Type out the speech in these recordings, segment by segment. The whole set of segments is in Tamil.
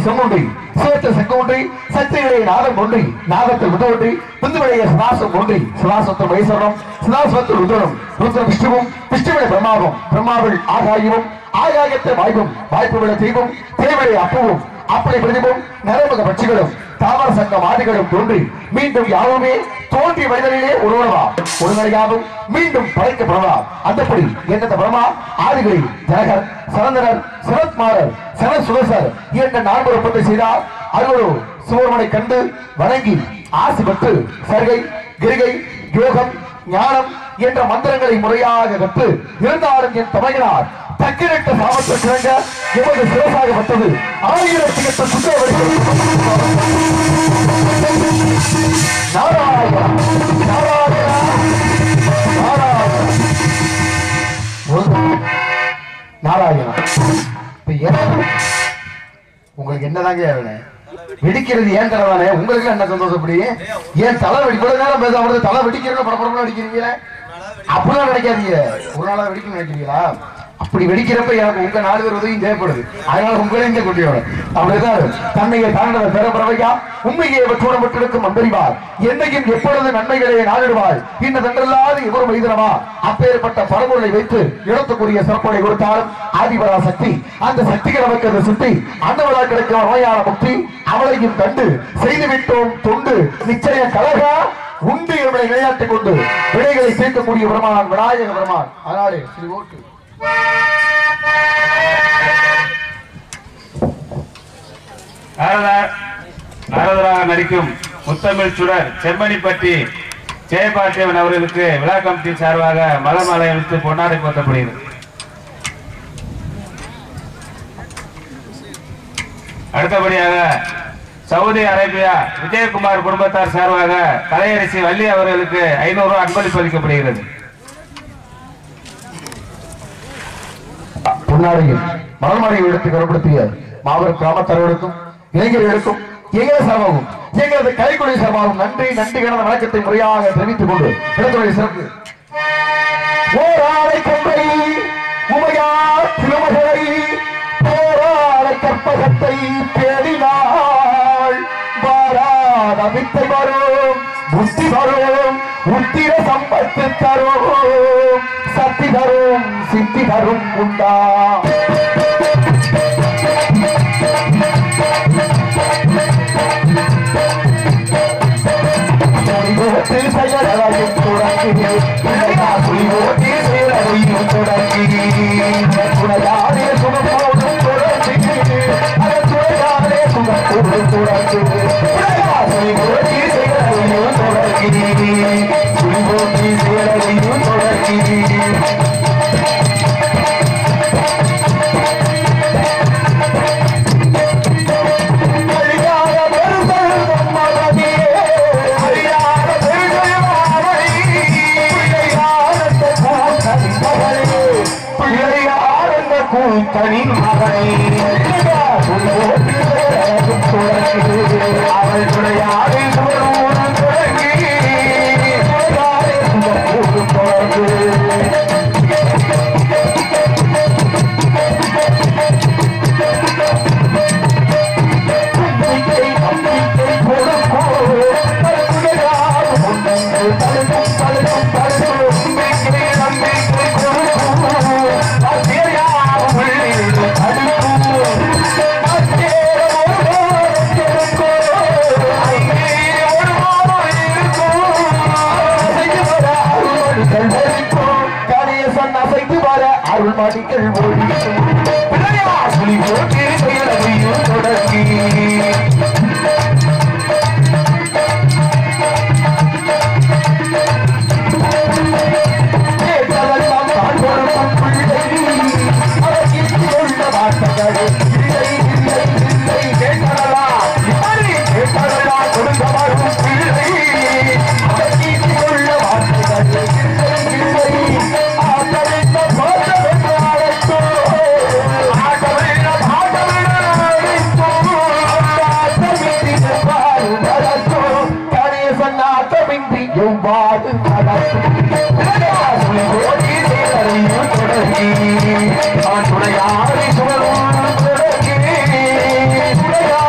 செங்குன்றி சிவத்தில் செங்குன்றி சக்திகளை நாதம் ஒன்றி நாதத்தில் முதுவொன்றி புந்துவிடைய சதாசம் ஒன்றி சதாசத்தில் வைசவரம் சதாசவத்தில் ருத்ரனும் ருத்ர விஷ்ணுவும் விஷ்ணுவிட பிரம்மாவும் பிரம்மாவில் ஆகாயமும் ஆகாயத்தை வாய்ப்பும் வாய்ப்பு விட தெய்வம் தேவையை அப்பவும் அப்படி பிரதிபம் நரமுக பட்சிகளும் தாவர சங்கம் ஆதிகளும் தோன்றி மீண்டும் யாவுமே தோன்றி மனிதனிலே ஒருவனவா ஒருவனையாவும் மீண்டும் படைக்கப்படவா அந்தப்படி என்னத்த பிரமா ஆதிகளை ஜனகர் சரந்தனர் சிவத்மாரர் சன சுதசர் என்ற நான்கு ஒப்பந்தை செய்தார் அருவரு சுவர்மனை கண்டு வணங்கி ஆசி பெற்று சர்கை கிரிகை யோகம் ஞானம் என்ற மந்திரங்களை முறையாக கற்று இருந்தாலும் என் தமிழனார் தக்கிரட்ட சாமத்திற்கிணங்க எமது சிவசாகப்பட்டது ஆயிரத்தி எட்டு சுற்றவர்கள் நாராயணா நாராயணா நாராயணா ஒரு- நாராயணா இப்ப என்ன உங்களுக்கு என்னதாங்க வேணும் வெடிக்கிறது ஏன் தலை தானே உங்களுக்கு என்ன சந்தோஷப்படி ஏன் தலை வெடி இவ்வளவு நேரம் பேச அவரது தலை வெடிக்கிறீங்க படப்படப்பட வெடிக்கிறீங்க அப்படிலாம் நினைக்காதீங்க ஒரு நாளா வெடிக்கணும்னு நினைக்கிறீங்களா அப்படி வெடிக்கிறப்ப எனக்கு உங்க நாலு பேர் உதவியும் தேவைப்படுது அதனால உங்களே இங்க கொண்டு வரேன் அப்படிதான் தன்னையை தாண்டவர் பெற பறவையா உண்மையை பெற்றுணப்பட்டிருக்கும் அன்பறிவார் என்னையும் எப்பொழுது நன்மைகளை நாடிடுவாள் இன்னதென்றல்லாது இவரும் வைதனமா அப்பேற்பட்ட பரம்பொருளை வைத்து இடத்துக்குரிய சிறப்புகளை கொடுத்தாலும் ஆதிபரா சக்தி அந்த சக்திகள் நமக்கு அதை சுத்தி அன்னவரா கிடைக்கும் நோயான முக்தி அவளையும் கண்டு செய்து விட்டோம் தொண்டு நிச்சய கலகா உண்டு என்பதை விளையாட்டுக் கொண்டு விடைகளை தீர்க்கக்கூடிய பெருமான் விநாயக பெருமான் அதனாலே ஸ்ரீ ஓட்டு நாரதர் நாரதராக நடிக்கும் முத்தமிழ் சுடர் செம்மணிப்பட்டி ஜெயபாட்டியவன் அவர்களுக்கு விழா கமிட்டி சார்பாக மலமாலை அளித்து பொன்னாடை போற்றப்படுகிறது அடுத்தபடியாக சவுதி அரேபியா விஜயகுமார் குடும்பத்தார் சார்பாக கலையரசி வள்ளி அவர்களுக்கு ஐநூறு ரூபாய் அன்பளிப்பு அளிக்கப்படுகிறது பொன்னாடியில் மலர்மாடியை எடுத்து கருப்படுத்திய மாபெரும் கிராமத்தார்களுக்கும் இளைஞர்களுக்கும் எங்களை சார்பாகவும் எங்களது கைக்குடி சார்பாகவும் நன்றி நன்றி கடந்த வணக்கத்தை முறையாக தெரிவித்துக் கொண்டு இடத்துடைய சிறப்பு ஓராளை கொன்றை உமையார் திருமகளை போராளை கற்பகத்தை தேடினாள் வாராத வித்தை வரும் புத்தி வரும் உத்திர சம்பத்து தரும் சக்தி தரும் சித்தி தரும் உண்டா புலிவோட்டு செயலையும் தொடங்கி புலிவோட்டு செயலையும் தொடங்கி துணையாரே சுகமோடும் தொடங்கி அதன் துணையாரே சுகத்தோடும் தொடங்கி புலிவோட்டு செயலையும் தொடங்கி புலிவோட்டு செயலையும் தொடங்கி அழியாத பெருந்தெழுதம் மகனே, அழியாத பெருந்தெழுமாமணி, பிள்ளையாரந்த கூத்தனின் மகனே, பிள்ளையாரந்த கூத்தனின் மகனே. துணிவோடு செயலும் தொடங்கி, அவள் துணையாரை சுவரோடும் தொடங்கி, துணையாரை சுவரோடும் தொடங்கி. நம்பிக்கை நம்பிக்கை கொடுப்போம் தருகிறார் முன்னங்கள் தருகும் தருகும் தருகும் நம்பிக்கை நம்பிக்கை கொடுப்போம் அத்தியார் உள்ளில் தடுப்போம் அத்தியார் இருக்கும் அங்கே ஒரு மாதம் இருக்கும் அசைத்து வர அருள்மணிகள் ஒழிக்கும் கணேசன் அசைத்து வர அருள்மணிகள் ஒழிக்கும் பிள்ளையார் புலி போட்டி செயலையும் தொடங்கி கேட்டதெல்லாம் தான் கொடுக்கும் பிள்ளை அவர் கிட்டி கொண்ட வார்த்தைகள் இல்லை இல்லை இல்லை கேட்டதா இப்படி கேட்டதா கொடுக்க வரும் பிள்ளை அவர் கிட்டி கொண்ட வார்த்தைகள் இல்லை இல்லை ஆட்டவில்லை பாட்டவில்லை அழைத்தோ ஆட்டவில்லை பாட்டவில்லை அழைத்தோ ஆட்டமின்றி எவ்வாறு நடக்கும் கணேசன் ஆட்டமின்றி எவ்வாறு நடக்கும் ஓடி சேரையும் தொடங்கி அவன் துணையாரை சுவரும் தொடங்கி துணையாரை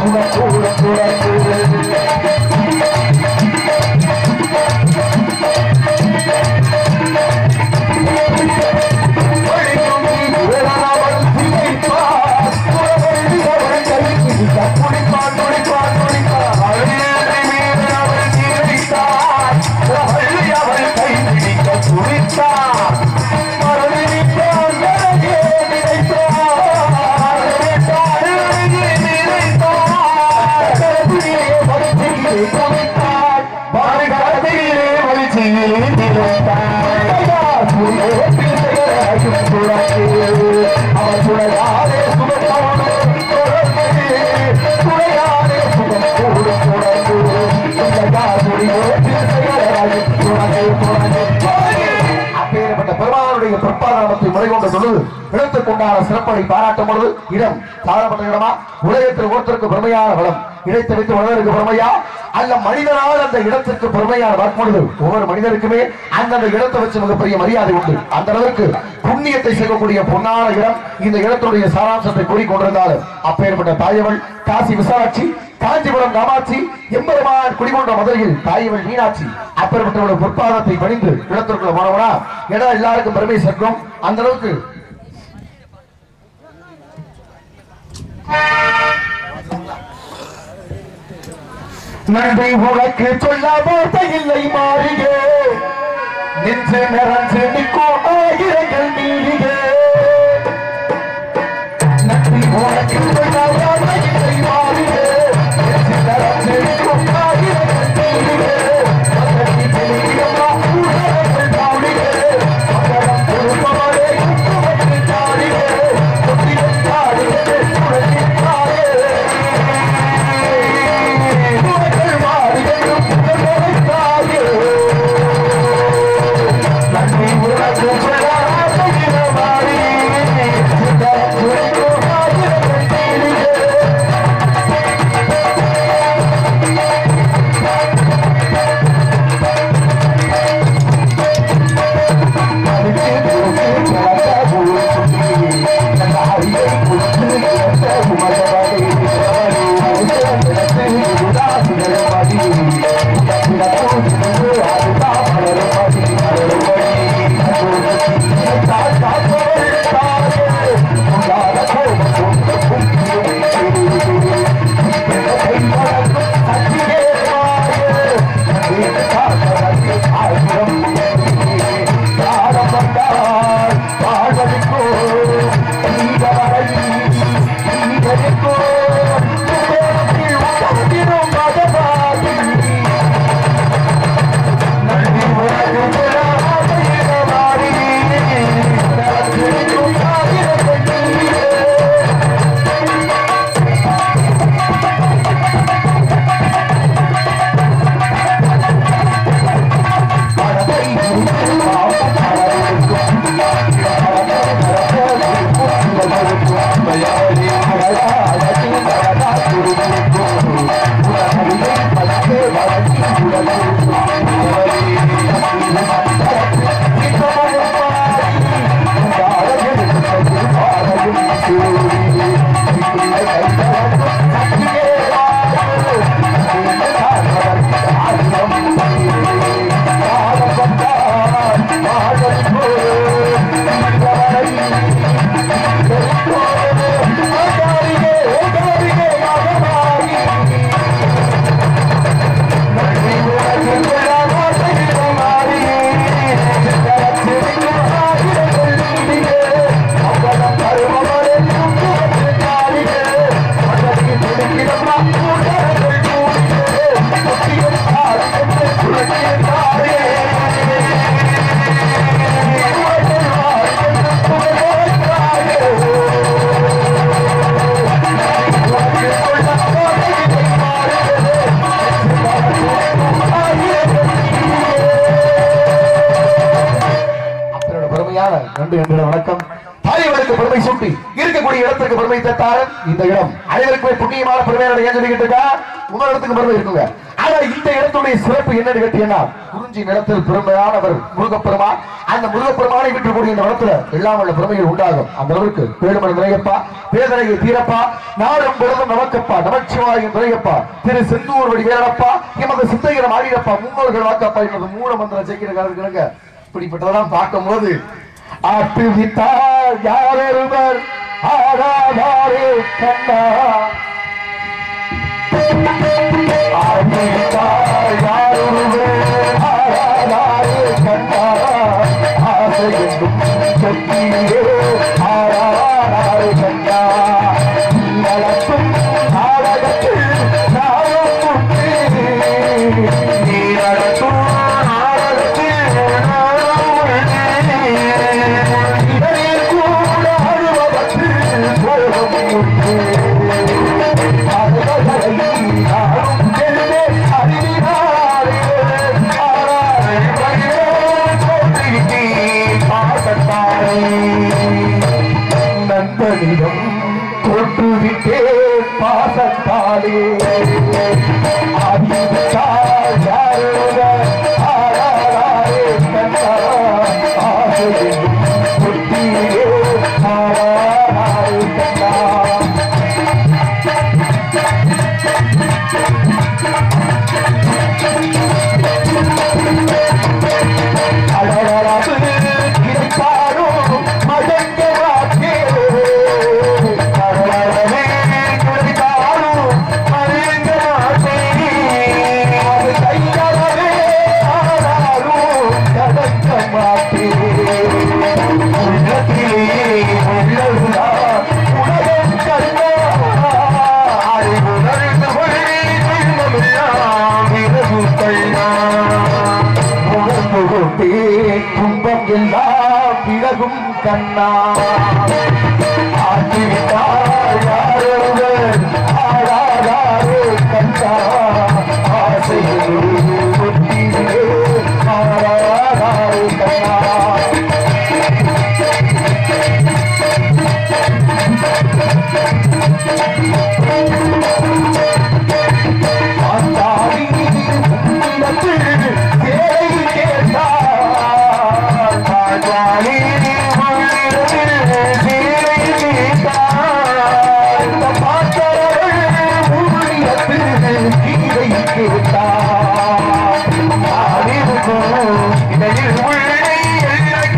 சுகம் கூடும் குழந்தை அப்பேற்பட்ட பெருமானுடைய பொற்பாதாரத்தை முறைகொண்ட சொல்லுது இடத்துக்குண்டான சிறப்பை பாராட்டும் பொழுது இடம் சாதப்பட்ட இடமா உலகத்தில் ஒருத்தருக்கு பெருமையான வளம் இடத்தை வைத்து உலகருக்கு பெருமையா அல்ல மனிதனால் அந்த இடத்திற்கு பெருமையான வாக்கும்பொழுது ஒவ்வொரு மனிதருக்குமே அந்தந்த இடத்தை வச்சு மிகப்பெரிய மரியாதை உண்டு அந்த அளவுக்கு புண்ணியத்தை செய்யக்கூடிய பொன்னான இடம் இந்த இடத்துடைய சாராம்சத்தை கூறிக்கொண்டிருந்தாலும் அப்பேற்பட்ட தாயவள் காசி விசாலாட்சி காஞ்சிபுரம் காமாட்சி எம்பெருமான் குடிகொண்ட மதுரையில் தாயவள் மீனாட்சி அப்பேற்பட்டவளோட பொற்பாதத்தை பணிந்து இடத்திற்குள்ள போனவனா இடம் எல்லாருக்கும் பெருமை சேர்க்கும் அந்த அளவுக்கு நன்றி உனக்கு சொல்ல வார்த்தை இல்லை மாறியே நின்று நிறஞ்சு நிற்கும் ஆயிரங்கள் நீரியே நன்றி உனக்கு சொல்ல வார்த்தை இல்லை மாறியே நின்று நிறஞ்சு நிற்கும் ஆயிரங்கள் நீரியே மகத்தி தெளிவியம்மா ஊழல்கள் தாழியே மகரம் பொறுப்பவரே குங்குமத்து தாழியே கொத்திடும் தாழியே குழலின் தாயே உனக்குள் மாறியதும் உங்களை தாயே நன்றி உனக்கு சொல்லாத மாறி அப்பனோட பெருமையான நன்றி என்ற வணக்கம் தாயவனுக்கு பெருமை சூட்டி இருக்கக்கூடிய இடத்துக்கு பெருமை தத்தாரன் இந்த இடம் அனைவருக்குமே புண்ணியமான பெருமையான ஏன் சொல்லிக்கிட்டு இருக்கா உங்க இடத்துக்கு பெருமை இருக்குங்க ஆனா இந்த இடத்தோட தலத்தினுடைய சிறப்பு என்னன்னு கேட்டீங்கன்னா குறிஞ்சி நிலத்தில் பெருமையானவர் முருகப்பெருமான் அந்த முருகப்பெருமானை விட்டுக்கூடிய இந்த இடத்துல எல்லாம் உள்ள பெருமைகள் உண்டாகும் அந்த அளவுக்கு பேருமன் நிறையப்பா பேதனையை தீரப்பா நாடும் பொழுதும் நமக்கப்பா நமச்சிவாயின் நிறையப்பா திரு செந்தூர் வடி வேலப்பா எமது சித்தைகரம் ஆடியப்பா முன்னோர்கள் வாக்கப்பா எனது மூல மந்திரம் செய்கிற காலத்துக்கு இப்படிப்பட்டதெல்லாம் பார்க்கும்போது ஆட்டு வித்தார் யாரொருவர் ஆடாதாரே கண்ணா ஆட்டு வித்தார் யாரொருவர் ஆடாதாரே கண்ணா ஆசை என்னும் சொத்தியே ஆடாதாரே கண்ணா நலத்தும் நாடகத்தில் நாளும் உண்டு நீ நடத்தும் நாடகத்தில் நாளும் உண்டு இதனில் கூட அழுவதற்கு போகம் உண்டு அழுவதை நாளும் தெரிந்தே அறிவினாரே ஆராரே வழியே தோன்றிவிட்டே பார்க்கத்தாரே நண்பனிடம் தோற்றுவிட்டேன் பாசத்தாலே ஆதித்தால் யாருடன் ஆடாதாரே கண்ணா ஆசையும் புத்தியே ஆடாதாரே கண்ணா அழகழகு கிடைத்தாலும் மடங்க மாட்டே அழகழகு கிடைத்தாலும் மடங்க மாட்டே அது கையளவே ஆனாலும் கடக்க மாட்டே உள்ளத்திலே உள்ளதுதான் உலகம் கண்டா அதை உணர்ந்து கொள்ளி துன்பமெல்லாம் இரவு கண்ணா உணர்ந்து கொண்டே துன்பம் எல்லாம் விலகும் கண்ணா ஆட்டிவிட்டார் யாரோவர் ஆடாதாரே கண்ணா ஆசையில் ஒட்டியே ஆடாதாரே கண்ணா ஆத்தாடி உன்னிடத்தில் சேவை கேட்டார். ஆத்தாடி உன்னிடத்தில் சேவை கேட்டார். இந்த பாட்டவள் உன்னிடத்தில் கீதை கேட்டார். ஆடிருக்கும் இடையில் உள்ளே எல்லாம்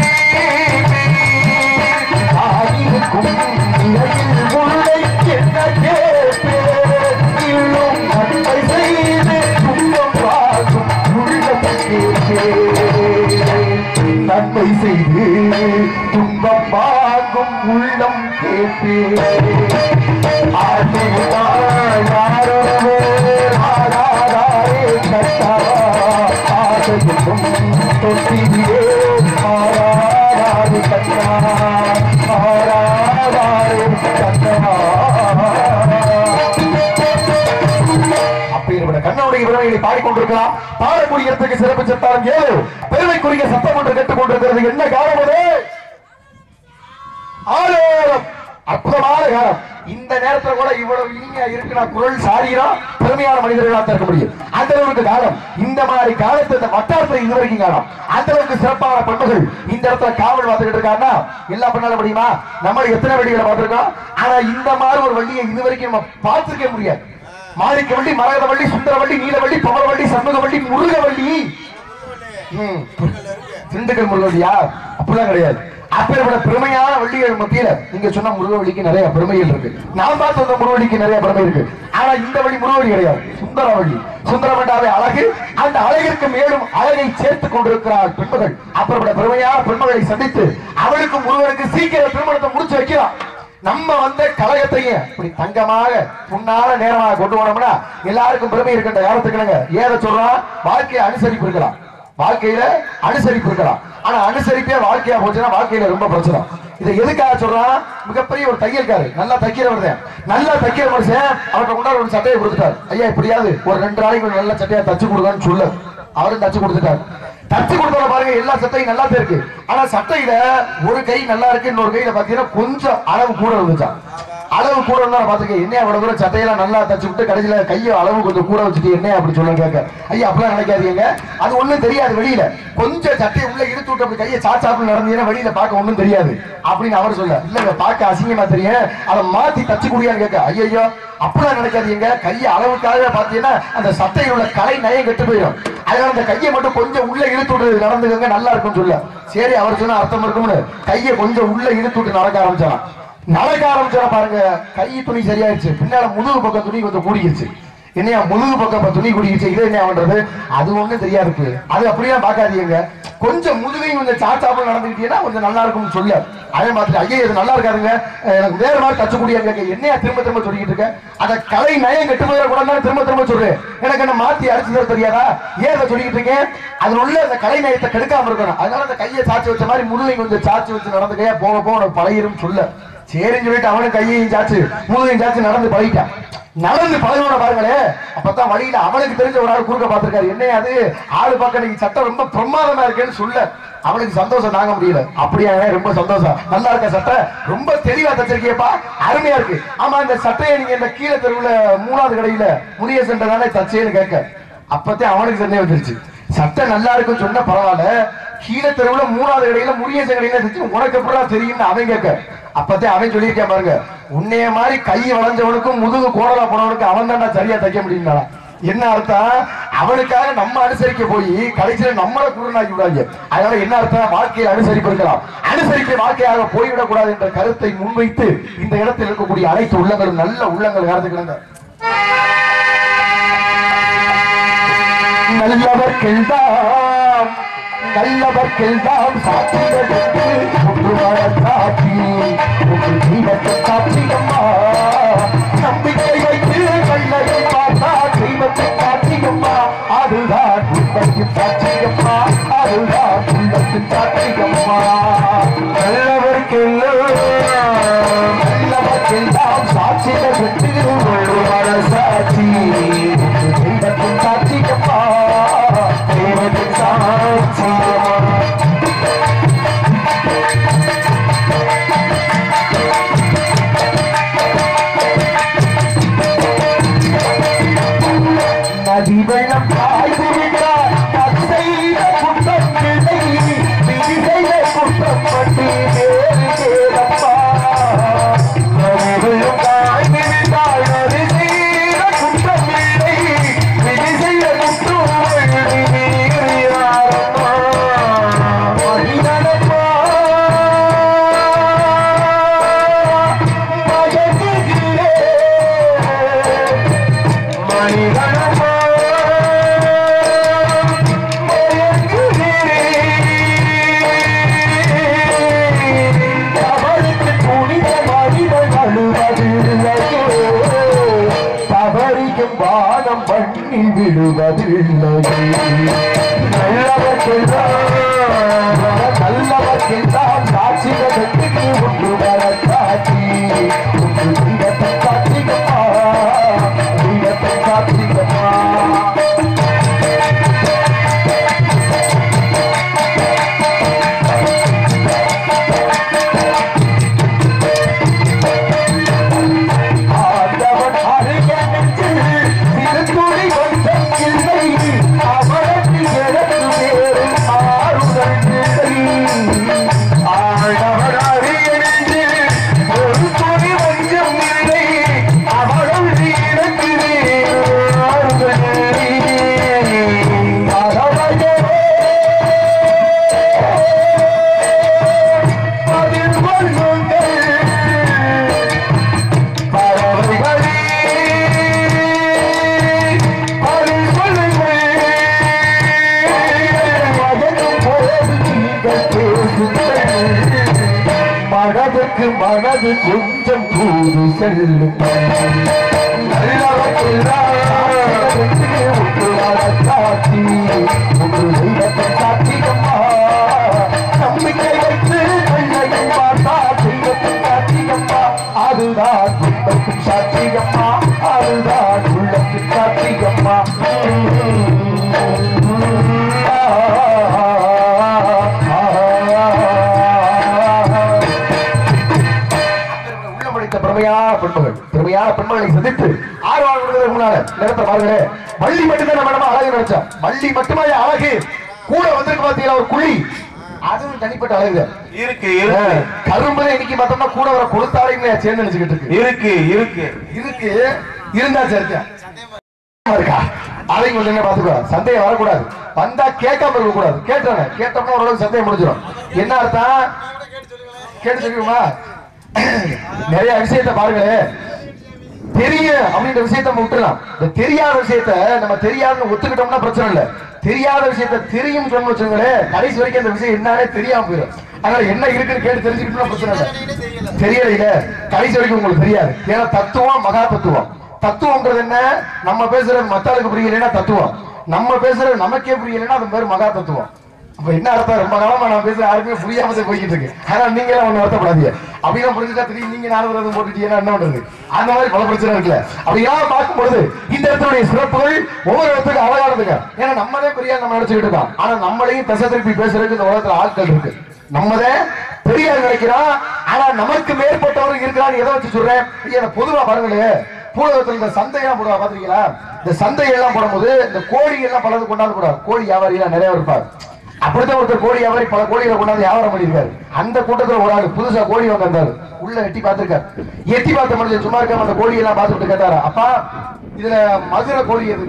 ஆகிருக்கும் நிலையில் உள்ளை என்ன கேட்பேன் இன்னும் நன்மை செய்து துன்பம் பார்க்கும் உள்ளம் கேட்பேன் நன்மை செய்து துன்பம் பார்க்கும் உள்ளம் கேட்பேன் ஆசிரியார் யாரோ ஆடாதாரே கட்டா ஆசையும் தொட்டிலே ஆராதாரி கண்ணா ஆராதாரி கண்ணா அப்பேற்பட்ட கண்ணனுடைய விரவைகளை பாடிக்கொண்டிருக்கலாம் பாடக்கூடியத்துக்கு சிறப்பு சத்தாரம் ஏழு பெருமைக்குரிய சத்தம் ஒன்று கேட்டுக் கொண்டிருக்கிறது என்ன காலம் அது ஆலோலம் அற்புதமான காலம் இந்த நேரத்துல கூட இவ்வளவு இனிமையா இருக்குன்னா குரல் சாரீரா பெருமையான மனிதர்களா தான் இருக்க முடியும் அந்த அளவுக்கு காலம் இந்த மாதிரி காலத்தை இந்த வட்டாரத்துல இது வரைக்கும் காலம் அந்த அளவுக்கு சிறப்பான பெண்கள் இந்த இடத்துல காவல் பார்த்துக்கிட்டு இருக்காங்கன்னா எல்லா பெண்ணால முடியுமா நம்ம எத்தனை வண்டிகளை பார்த்திருக்கோம் ஆனா இந்த மாதிரி ஒரு வண்டியை இது வரைக்கும் நம்ம பார்த்திருக்க முடியாது மாணிக்க வண்டி மரகத வண்டி சுந்தர வண்டி நீல வண்டி பவள வண்டி சண்முக வண்டி முருக வண்டி ம். திண்டுக்கல் முருகவள்ளியா அப்படிலாம் கிடையாது அப்பேற்பட்ட பெருமையான வள்ளிகள் மத்தியில நீங்க சொன்ன முருகவள்ளிக்கு நிறைய பெருமைகள் இருக்கு நான் பார்த்த அந்த முருகவள்ளிக்கு நிறைய பெருமை இருக்கு ஆனா இந்த வழி முருகவள்ளி கிடையாது சுந்தரவள்ளி சுந்தரமண்டாவே அழகு அந்த அழகிற்கு மேலும் அழகை சேர்த்துக் கொண்டிருக்கிறார் பெண்மகள் அப்படிப்பட்ட பெருமையான பெண்மகளை சந்தித்து அவளுக்கு முருகனுக்கு சீக்கிரம் திருமணத்தை முடிச்சு வைக்கிறான் நம்ம வந்த கழகத்தையும் இப்படி தங்கமாக முன்னால நேரமாக கொண்டு போனோம்னா எல்லாருக்கும் பெருமை இருக்கின்ற காலத்துக்குங்க ஏத சொல்றான் வாழ்க்கையை அனுசரிப்பு இருக்கலாம் வாழ்க்கையில அனுசரிப்பு இருக்கலாம் ஆனா அனுசரிப்பே வாழ்க்கையா போச்சுன்னா வாழ்க்கையில ரொம்ப பிரச்சனை இதை எதுக்காக சொல்றான் மிகப்பெரிய ஒரு தையல்காரு நல்லா தைக்கிறவர் தான் நல்லா தைக்கிற மனுஷன் அவர்கிட்ட கொண்டாட ஒரு சட்டையை கொடுத்துட்டார் ஐயா இப்படியாவது ஒரு ரெண்டு நாளைக்கு ஒரு நல்ல சட்டையா தச்சு கொடுங்கன்னு சொல்ல அவரும் தச்சு கொடுத்துட்டார் தச்சு கொடுத்தவங்க பாருங்க எல்லா சட்டையும் நல்லா தான் இருக்கு ஆனா சட்டையில ஒரு கை நல்லா இருக்கு இன்னொரு கையில பாத்தீங்கன்னா கொஞ்சம் அளவு கூட இருந்துச்சான் அளவு கூட இருந்தா பாத்துக்க என்ன அவ்வளவு தூரம் சட்டையெல்லாம் நல்லா தச்சு விட்டு கடைசியில கையை அளவு கொஞ்சம் கூட வச்சுட்டு என்ன அப்படி சொல்ல கேட்க ஐயா அப்படிலாம் நினைக்காதீங்க அது ஒண்ணும் தெரியாது வெளியில கொஞ்சம் சட்டையை உள்ள இழுத்து விட்டு அப்படி கையை சாச்சாப்பு நடந்தீங்கன்னா வெளியில பார்க்க ஒண்ணும் தெரியாது அப்படின்னு அவர் சொல்ல இல்லங்க பார்க்க அசிங்கமா தெரியும் அதை மாத்தி தச்சு குடியான்னு கேட்க ஐயோ அப்படிலாம் நினைக்காதீங்க கையை அளவுக்காக பாத்தீங்கன்னா அந்த சட்டையில் உள்ள கலை நயம் கெட்டு போயிடும் அதனால அந்த கையை மட்டும் கொஞ்சம் உள்ள இழுத்து விட்டு நடந்துக்கங்க நல்லா இருக்கும்னு சொல்ல சரி அவர் சொன்ன அர்த்தம் இருக்கும்னு கையை கொஞ்சம் உள்ள இழுத்து விட்டு நடக்க ஆரம்பிச்சான் நடக்க ஆரம்பிச்சா பாருங்க கை துணி சரியாயிருச்சு பின்னால முதுகு பக்கம் துணி கொஞ்சம் கூடிருச்சு என்னையா முதுகு பக்கம் இப்ப துணி கூடிருச்சு இது என்ன பண்றது அது ஒண்ணும் தெரியா இருக்கு அது அப்படியே பார்க்காதீங்க கொஞ்சம் முதுகையும் கொஞ்சம் சாச்சாப்புல நடந்துக்கிட்டீங்கன்னா கொஞ்சம் நல்லா இருக்கும்னு சொல்ல அதே மாதிரி ஐயா இது நல்லா இருக்காதுங்க அஹ் எனக்கு வேற மாதிரி தச்சு கூடிய கேட்க என்னையா திரும்ப திரும்ப சொல்லிக்கிட்டு இருக்க அத கலை நயம் கெட்டு போயிட கூட திரும்ப திரும்ப சொல்றேன் எனக்கு என்ன மாத்தி அடிச்சு தர தெரியாதா ஏன் அதை சொல்லிக்கிட்டு இருக்கேன் அதுல உள்ள அந்த கலை நயத்தை கெடுக்காம இருக்கணும் அதனால அந்த கையை சாச்சி வச்ச மாதிரி முதுகை கொஞ்சம் சாச்சி வச்சு நடந்துக்கையா போக போக உனக்கு பழகிரும் சொல்ல சரின்னு சொல்லிட்டு அவனும் கையையும் சாச்சு முதுகையும் சாச்சு நடந்து பழகிட்டான் நடந்து பழகணும் பாருங்களே அப்பதான் வழியில அவனுக்கு தெரிஞ்ச ஒரு ஆள் குறுக்க பார்த்திருக்காரு என்ன அது ஆளு பார்க்க நீங்க சட்டம் ரொம்ப பிரமாதமா இருக்கேன்னு சொல்ல அவனுக்கு சந்தோஷம் தாங்க முடியல அப்படியா ரொம்ப சந்தோஷம் நல்லா இருக்க சட்டை ரொம்ப தெளிவா தச்சிருக்கியப்பா அருமையா இருக்கு ஆமா இந்த சட்டையை நீங்க இந்த கீழே தெருவுல மூணாவது கடையில முனிய சென்ற தானே தச்சேன்னு கேட்க அப்பத்தே அவனுக்கு சந்தேகம் வந்துருச்சு சட்டை நல்லா இருக்குன்னு சொன்னா பரவாயில்ல கீழே தெருவுல மூணாவது கடையில முருகேசன் கடையில தச்சு உனக்கு எப்படிலாம் தெரியும்னு அவன் கேட்க அப்பத்தே அவன் சொல்லியிருக்கேன் பாருங்க உன்னைய மாதிரி கை வளைஞ்சவனுக்கும் முதுகு கோடலா போனவனுக்கு அவன் தான்டா சரியா தைக்க முடியும்னா என்ன அர்த்தம் அவனுக்காக நம்ம அனுசரிக்க போய் கடைசியில நம்மள குருநாக்கி விடாங்க அதனால என்ன அர்த்தம் வாழ்க்கையில் அனுசரிப்பு இருக்கலாம் அனுசரிக்க வாழ்க்கையாக போய்விடக் கூடாது என்ற கருத்தை முன்வைத்து இந்த இடத்தில் இருக்கக்கூடிய அனைத்து உள்ளங்களும் நல்ல உள்ளங்கள் கருத்துக்கிறாங்க நல்லவர்க்கெல்லாம் நல்லவர்க்கெல்லாம் சாட்சிகளுக்கு ஒன்றுவர சாட்சி ஒரு தெய்வத்தை சாட்சியம்மா நம்பிக்கை வைத்து கண்ணரை பார்த்தா தெய்வத்தை சாட்சியம்மா அதுதான் உண்மையின் சாட்சியம்மா அதுதான் உள்ளத்தின் சாட்சியம்மா நல்லவர்க்கெல்லாம் நல்லவர்க்கெல்லாம் சாட்சிகளுக்கு ஒன்றுவர சாட்சி ஒரு தெய்வத்தின் சாட்சியம்மா தெய்வத்தின் சாட்சியம்மா நதி வெள்ளம் காய்ந்து விட்டால் தத்தையில குற்றம் இல்லை விதிகையில குற்றம் பட்டு வேறு கேளப்பா நதி வெள்ளம் காய்ந்து விட்டால் நதி செய்த குற்றம் இல்லை விதி செய்த குற்றம் இல்லை நீர் யாரம்மா மனிதனப்பா மயங்குகிறேன் தவறிக்கும் வானம் பண்ணி விடுவதில்லை நல்லவர்க்கெல்லாம் நல்லவர்க்கெல்லாம் சாட்சிகளுக்கு ஒன்று வர சாட்சி ஒன்று தெய்வத்தை சாட்சிகமா தெய்வத்தை சாட்சிகமா ஆண்டவன் அருகனுக்கு திருத்துளி ஒன்றும் இல்லை அவனுக்கு எனக்கு வேறு ஆறுதல் இல்லை ஆண்டவன் அருகனுக்கு ஒரு துளி ஒன்றும் இல்லை அவனுக்கு எனக்கு வேறு ஆறுதல் இல்லை அறவையே அதில் கொள்ளுங்கள் பறவைகளே, அதில் கொள்ளுங்கள். மகனும் போது நீங்கள் பேசுங்கள். மனதுக்கு மனது கொஞ்சம் கூறு செல்லுங்கள் நல்லவர்க்கெல்லாம் ஒன்று வர சாட்சி ஒன்று தெய்வத்தை சாட்சியம்மா நம்பிக்கை வைத்து கண்ணையும் பார்த்தா தெய்வத்தை சாட்சியம்மா அதுதான் துன்பத்தின் சாட்சியம்மா அதுதான் உள்ளத்தின் சாட்சியம்மா உள்ளமடைத்த பிரமையா நிறத்தை பாருங்களே வள்ளி மட்டும்தான் நம்ம நம்ம அழகு நினைச்சோம் வள்ளி மட்டுமா என் அழகு கூட வந்திருக்கு பாத்தீங்களா ஒரு குழி அதுவும் தனிப்பட்ட அழகு இருக்கு இருக்கு கரும்புல இன்னைக்கு பார்த்தோம்னா கூட வர கொடுத்தாலையும் சேர்ந்து நினைச்சுக்கிட்டு இருக்கு இருக்கு இருக்கு இருக்கு இருந்தா சரிதான் இருக்கா அதையும் கொஞ்சம் என்ன பாத்துக்கோ சந்தேகம் வரக்கூடாது வந்தா கேட்காம இருக்க கூடாது கேட்டானே கேட்டோம்னா ஓரளவுக்கு சந்தேகம் முடிஞ்சிடும் என்ன அர்த்தம் கேட்டு தெரியுமா நிறைய விஷயத்தை பாருங்களேன் தெரியும் அப்படின்ற விஷயத்த நம்ம விட்டுலாம் இந்த தெரியாத விஷயத்த நம்ம தெரியாதுன்னு ஒத்துக்கிட்டோம்னா பிரச்சனை இல்ல தெரியாத விஷயத்த தெரியும் சொன்னு வச்சுங்களேன் கடைசி வரைக்கும் அந்த விஷயம் என்னன்னே தெரியாம போயிடும் அதனால என்ன இருக்குன்னு கேட்டு தெரிஞ்சுக்கிட்டோம்னா பிரச்சனை இல்ல தெரியல கடைசி வரைக்கும் உங்களுக்கு தெரியாது ஏன்னா தத்துவம் மகா தத்துவம் தத்துவம்ன்றது என்ன நம்ம பேசுறது மத்தாளுக்கு புரியலைன்னா தத்துவம் நம்ம பேசுறது நமக்கே புரியலைன்னா அது பேர் மகா தத்துவம் அப்ப என்ன அர்த்தம் ரொம்ப காலமா நான் பேசுற யாருக்குமே புரியாம தான் போய்கிட்டு இருக்கு ஆனா நீங்க எல்லாம் ஒண்ணு வருத்தப்படாதீங்க அப்படிலாம் புரிஞ்சுட்டா தெரியும் நீங்க நாலு விரதம் போட்டுட்டீங்கன்னா என்ன பண்றது அந்த மாதிரி பல பிரச்சனை இருக்குல்ல அப்படியா பார்க்கும் பொழுது இந்த இடத்துடைய சிறப்புகள் ஒவ்வொரு இடத்துக்கு அழகானதுங்க ஏன்னா நம்மளே பெரிய நம்ம நினைச்சுக்கிட்டு இருக்கோம் ஆனா நம்மளையும் தசை திருப்பி பேசுறதுக்கு இந்த உலகத்துல ஆட்கள் இருக்கு நம்மதே பெரியார் நினைக்கிறோம் ஆனா நமக்கு மேற்பட்டவர்கள் இருக்கிறான்னு எதை வச்சு சொல்றேன் ஐயா, இந்த பொதுவா பாருங்களேன் பூலகத்துல இந்த சந்தையெல்லாம் போடுவா பாத்தீங்களா இந்த சந்தை எல்லாம் போடும்போது இந்த கோழி எல்லாம் பலது கொண்டாந்து கூடாது கோழி வியாபாரி எல்லாம் நிறைய இருப்பார் அப்படித்தான் ஒருத்தர் கோழி வியாபாரி பல கோழிகளை கொண்டாந்து வியாபாரம் பண்ணிருக்காரு அந்த கூட்டத்துல ஒரு ஆள் புதுசா கோழி வந்திருந்தாரு உள்ள எட்டி பார்த்திருக்காரு எட்டி பார்த்த மனுஷன் சும்மா இருக்காம அந்த கோழி எல்லாம் பார்த்துட்டு கேட்டாரு அப்பா இதுல மதுரை கோழி எது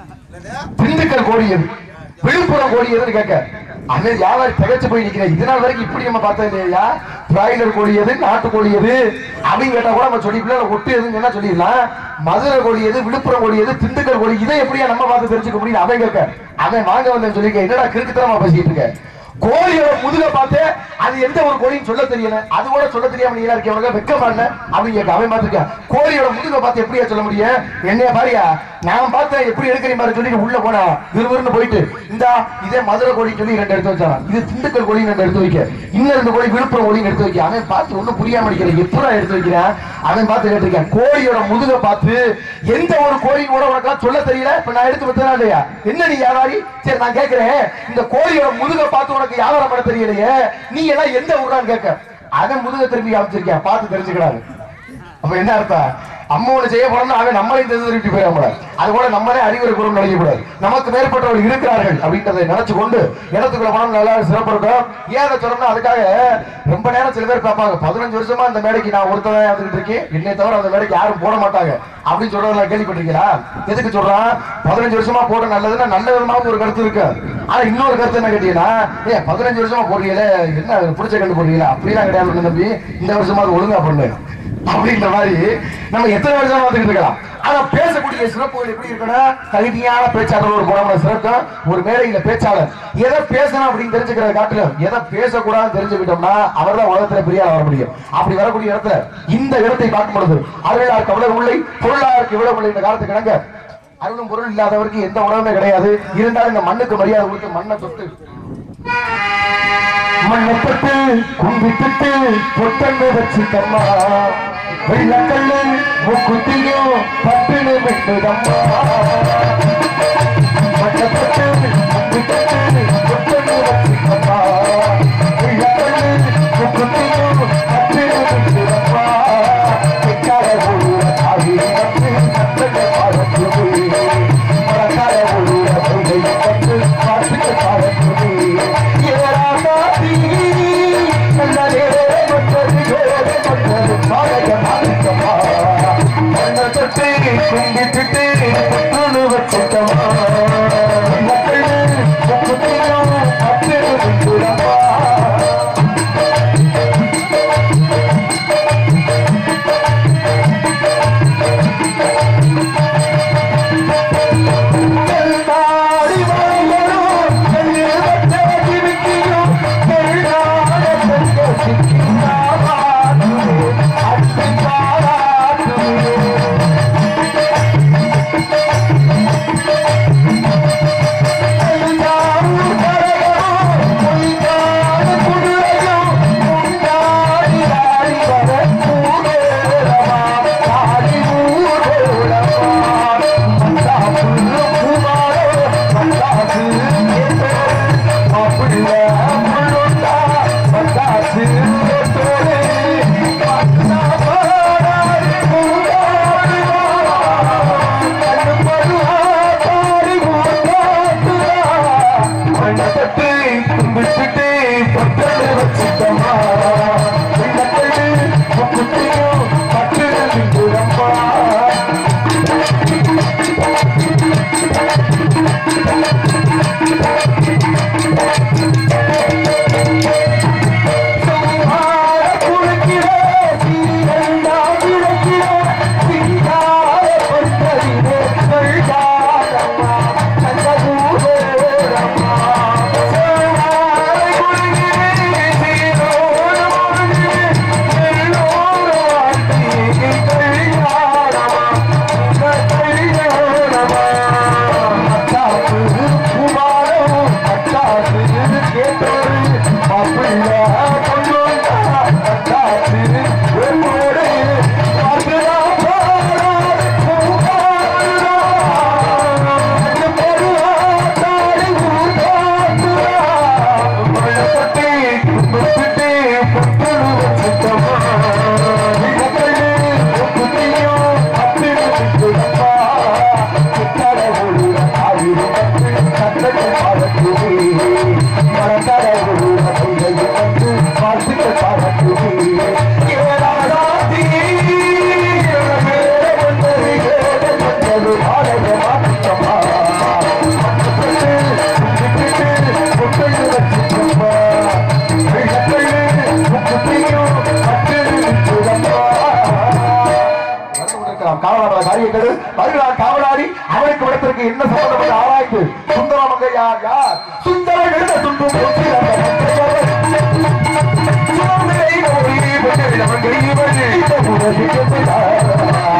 திண்டுக்கல் கோழி எது விழுப்புரம் கோழி எதுன்னு கேட்க அவன் வியாபாரி திகைச்சு போய் நிக்கிறேன் இது நாள் வரைக்கும் இப்படி நம்ம பார்த்தது இல்லையா பிராய்லர் கோழி எது நாட்டு கோழி எது அப்படின்னு கேட்டா கூட நம்ம சொல்லிக்கலாம் ஒட்டு எதுன்னு என்ன சொல்லிடலாம் மதுரை கோழி எது விழுப்புரம் கோழி எது திண்டுக்கல் கோழி இதை எப்படியா நம்ம பார்த்து தெரிஞ்சுக்க முடியும் அவன் கேட்க அவன் வாங்க வந்தேன்னு சொல்லிக்க என்னடா கிறுக்குத்தனமா பேசிட்டு இருக்க கோழியோட முதுக பார்த்து அது எந்த ஒரு கோழின்னு சொல்ல தெரியல அது கூட சொல்ல தெரியாம நீங்க இருக்க உனக்கு வெக்கமா இல்ல அப்படின்னு கேட்க அவன் பார்த்திருக்கான் கோழியோட முதுக பார்த்து எப்படியா சொல்ல முடியும் என்னைய பாரியா நான் பார்த்தேன் எப்படி எடுக்கிற மாதிரி சொல்லிட்டு உள்ள போனா விறுவிறுன்னு போயிட்டு இந்தா இதே மதுரை கோழி சொல்லி ரெண்டு எடுத்து வச்சான் இது திண்டுக்கல் கோழி ரெண்டு எடுத்து வைக்க இன்னும் ரெண்டு கோழி விழுப்புரம் கோழி எடுத்து வைக்க அவன் பார்த்து ஒண்ணும் புரியாம அடிக்கிறேன் எப்படா எடுத்து வைக்கிறான் அவன் பார்த்து கேட்டிருக்கேன் கோழியோட முதுக பார்த்து எந்த ஒரு கோழி கூட உனக்கு சொல்ல தெரியல இப்ப நான் எடுத்து வச்சதா இல்லையா என்ன நீ வியாபாரி சரி நான் கேட்கிறேன் இந்த கோழியோட முதுக பார்த்து உனக்கு வியாபாரம் பண்ண தெரியலையே நீ எல்லாம் எந்த ஊரான்னு கேட்க அவன் முதுக திருப்பி காமிச்சிருக்கேன் பார்த்து தெரிஞ்சுக்கிறாரு அப்ப என்ன அர்த்தம் அம்மோனை செய்ய போறோம்னா அவன் நம்மளையும் தெரிஞ்சு திருப்பி போயிடக்கூடாது அது கூட நம்மளே அறிவுரை கூறும் நினைக்கக்கூடாது நமக்கு மேற்பட்டவர்கள் இருக்கிறார்கள் அப்படின்றதை நினைச்சு கொண்டு இடத்துக்குள்ள போனோம் நல்லா சிறப்பு இருக்கும் ஏன் அதை சொல்லணும்னா அதுக்காக ரொம்ப நேரம் சில பேர் பார்ப்பாங்க பதினஞ்சு வருஷமா அந்த மேடைக்கு நான் ஒருத்தவன் வந்துட்டு இருக்கேன் என்னை தவிர அந்த மேடைக்கு யாரும் போட மாட்டாங்க அப்படின்னு சொல்றத நான் கேள்விப்பட்டிருக்கீங்களா எதுக்கு சொல்றான் பதினஞ்சு வருஷமா போட நல்லதுன்னா நல்ல விதமாவும் ஒரு கருத்து இருக்கு ஆனா இன்னொரு கருத்து என்ன கேட்டீங்கன்னா ஏ பதினஞ்சு வருஷமா போடுறீங்களே என்ன பிடிச்ச கண்டு போடுறீங்களா அப்படிலாம் கிடையாது தம்பி இந்த வருஷமா அது ஒழுங்கா பண்ணு அப்படின்ற மாதிரி நம்ம எத்தனை வருஷம் வந்துட்டு இருக்கலாம் ஆனா பேசக்கூடிய சிறப்புகள் எப்படி இருக்குன்னா தகுதியான பேச்சாளர் ஒரு குணமான சிறக்கும் ஒரு மேடையில பேச்சாளர் எதை பேசணும் அப்படின்னு தெரிஞ்சுக்கிறத காட்டிலும் எதை பேசக்கூடாதுன்னு தெரிஞ்சுக்கிட்டோம்னா அவர் தான் உலகத்துல பெரிய ஆளா வர முடியும் அப்படி வரக்கூடிய இடத்துல இந்த இடத்தை பார்க்கும் பொழுது அருளாருக்கு அவ்வளவு உள்ளை பொருளாருக்கு இவ்வளவு உள்ளை இந்த காலத்துக்கு இணங்க அருளும் பொருள் இல்லாதவருக்கு எந்த உணவுமே கிடையாது இருந்தாலும் இந்த மண்ணுக்கு மரியாதை கொடுத்து மண்ணை தொட்டு மண்ணை தொட்டு கும்பிட்டுட்டு பொட்டன்னு வச்சுக்கம்மா வெள்ளக்கல்லு முக்குத்தியும் பட்டுன்னு வெட்டுதம்மா மண்ணை தொட்டு கும்பிட்டுட்டு பொட்டன்னு வச்சுக்கம்மா வெள்ளக்கல்லு முக்குத்தியும் பட்டுன்னு வெட்டுதம்மா பிக்கார ஊர ஆகி வந்து சட்டத்தை பாடத்துது மரக்கார ஊர கொள்கை வந்து பாட்டுக்கு பாடத்துது ஏறாதாதி நல்லதே மற்றது ஏறே மற்றது பாடக மாணிக்கமா மண்ணை தொட்டு கும்பிட்டுட்டு புத்துணு வச்சுக்கமா காவலாளர் காரியங்கள் வருகிறார் காவலாளி அவருக்கு விடத்திற்கு என்ன சம்பந்தம் என்று ஆராய்ந்து சுந்தரமங்க யார் யார் சுந்தர எழுத துன்பம் சுந்தரமங்கை ஓடி வந்து நமக்கு இவள் இந்த உலகிற்கு